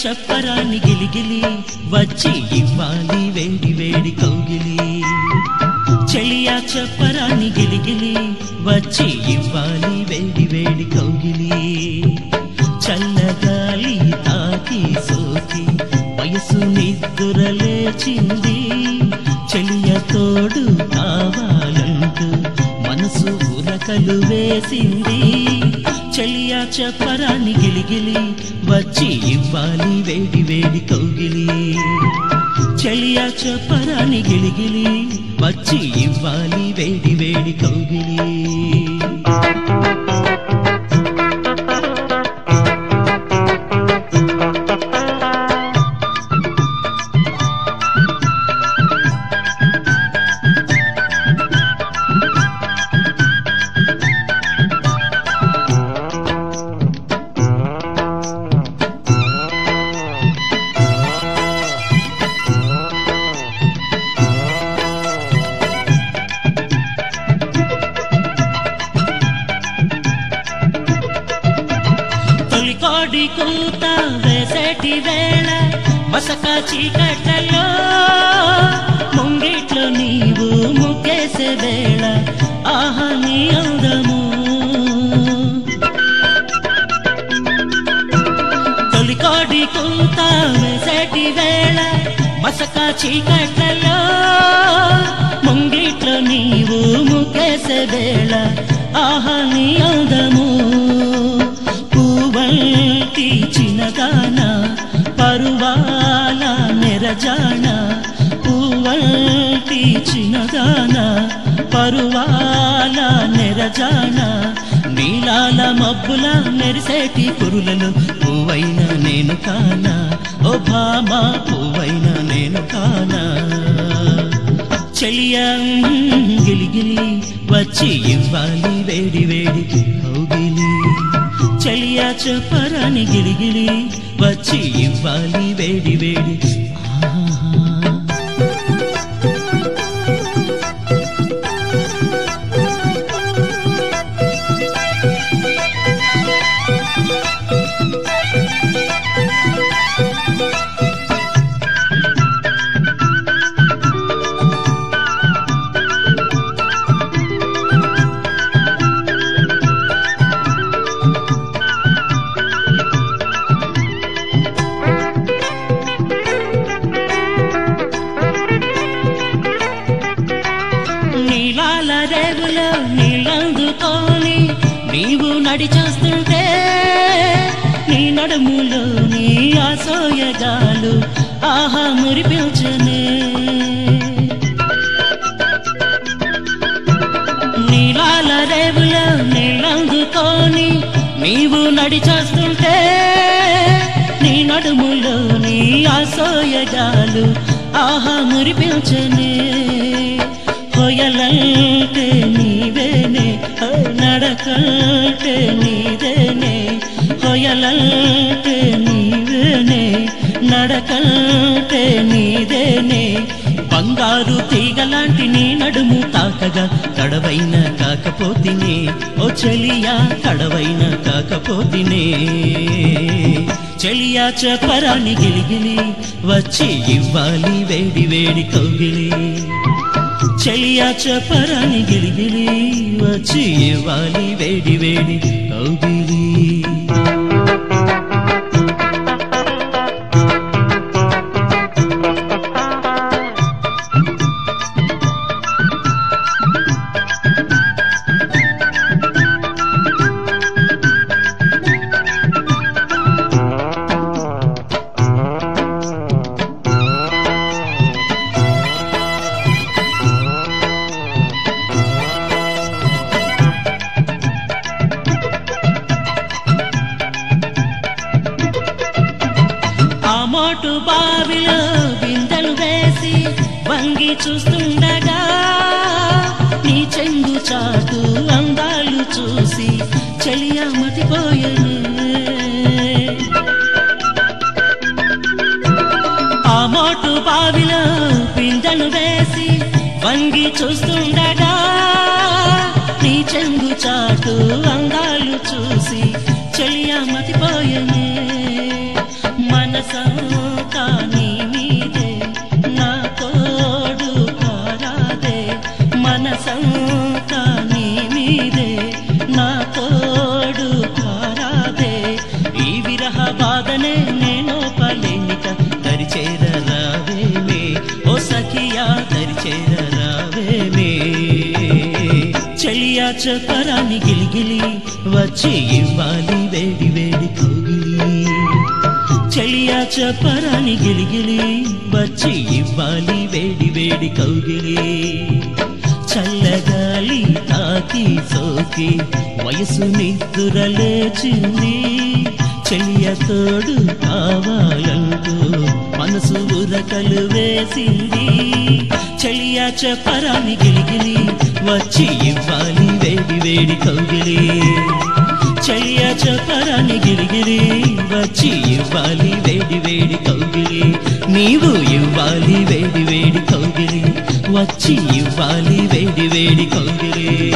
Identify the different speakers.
Speaker 1: చెప్పరాని గిలిగిలి వచ్చి ఇవ్వాలి వేడి వేడి కౌగిలి చెలియా చెప్పరాని గిలిగిలి వచ్చి ఇవ్వాలి వేడి వేడి కౌగిలి చల్లగాలి తాకి సోకి వయసు నిద్దురలేచింది చెలియ తోడు కావాలంటూ మనసు ఉరకలు వేసింది చెలియా చెప్పరాని గిలిగిలి వచ్చి ఇవ్వాలి వేడి వేడి కౌగిలి చెలియా చెప్పరాని గిలిగిలి వచ్చి ఇవ్వాలి వేడి వేడి కౌగిలి తొలికోడి కూత వేసేటి వేళ మసక చీకట్లలో ముంగిట్లో నీవు ముగ్గేసే వేళ ఆహా నీ అందము తొలికోడి కూత వేసేటి వేళ మసక చీకట్లలో ముంగిట్లో నీవు ముగ్గేసే వేళ ఆహా నీ అందము పూవంటి చిన్నదాన పరువాల నెరజాన పూవంటి చిన్నదాన పరువాల నెరజాన నీలాల మబ్బుల మెరిసేటి కురులను పువ్వైన నేను కానా ఓ భామ పువ్వైన నేను కానా చెలియా గిలిగిలి వచ్చి ఇవ్వాలి వేడి వేడి కౌగిలి చెలియా చెప్పరాని గిలిగిలి వచ్చి ఇవ్వాలి వేడి వేడి ఆహా నీలాల రేవులో నీళ్ళందుకొని నీవు నడిచేస్తుంటే నీ నడుములో నీ ఆసోయగాలు ఆహా మురిపించనే నీలాల రేవులో నీళ్ళందుకొని నీవు నడిచేస్తుంటే నీ నడుములో నీ ఆసోయగాలు ఆహా మురిపించనే కొయలంటే నీవేనే ఓ నడకంటే నీదేనే కొయలంటే నీవేనే నడకంటే నీదేనే బంగారు తీగలాంటి నీ నడుము తాకగా కడవైన కాకపోతినే ఓ చెలియా కడవైన కాకపోతినే చెలియా చెప్పరాని గిలిగిలి వచ్చి ఇవ్వాలి వేడి వేడి కౌగిలి చెలియా చెప్పరాని గిలిగిలి వచ్చి ఇవ్వాలి వేడి వేడి కౌగిలి ఆ మోటు బావిలో బిందెలు వేసి వంగి చూస్తుండగా నీ చెంగు చాటు అందాలు చూసి చెలియా మతిపోయనే ఆ మోటు బావిలో బిందెలు వేసి వంగి చూస్తుండగా నీ చెంగు చాటు అందాలు చూసి చెలియా మతిపోయనే మనసా మనసంతా నీ మీదే నా తోడు కారాదే మనసంతా నీ మీదే నా తోడు కారాదే ఈ విరహ బాధనే నేను పలేనిక దరిచేర రావేమే ఓ సఖియా దరిచేర రావేమే చెలియా చపరాని గిలిగిలి వచ్చి ఇవ్వాలి వేడి వేడి కౌగిలి చెలియా చపరాని గిలిగిలి వచ్చి ఇవ్వాలి వేడి వేడి కౌగిలి చల్లగాలి తాకి సోకి వయసు నిద్దురలేచింది చెలియ తోడు కావాలంటూ మనసు ఉరకలు వేసింది చెలియా చపరాని గిలిగిలి వచ్చి ఇవ్వాలి వేడి వేడి కౌగిలి చెయ్య చపరాని గిరిగిరి వచ్చి ఇవ్వాలి వేడి వేడి కౌగిలి నీవు ఇవ్వాలి వేడి వేడి కౌగిలి వచ్చి ఇవ్వాలి వేడి వేడి కౌగిలి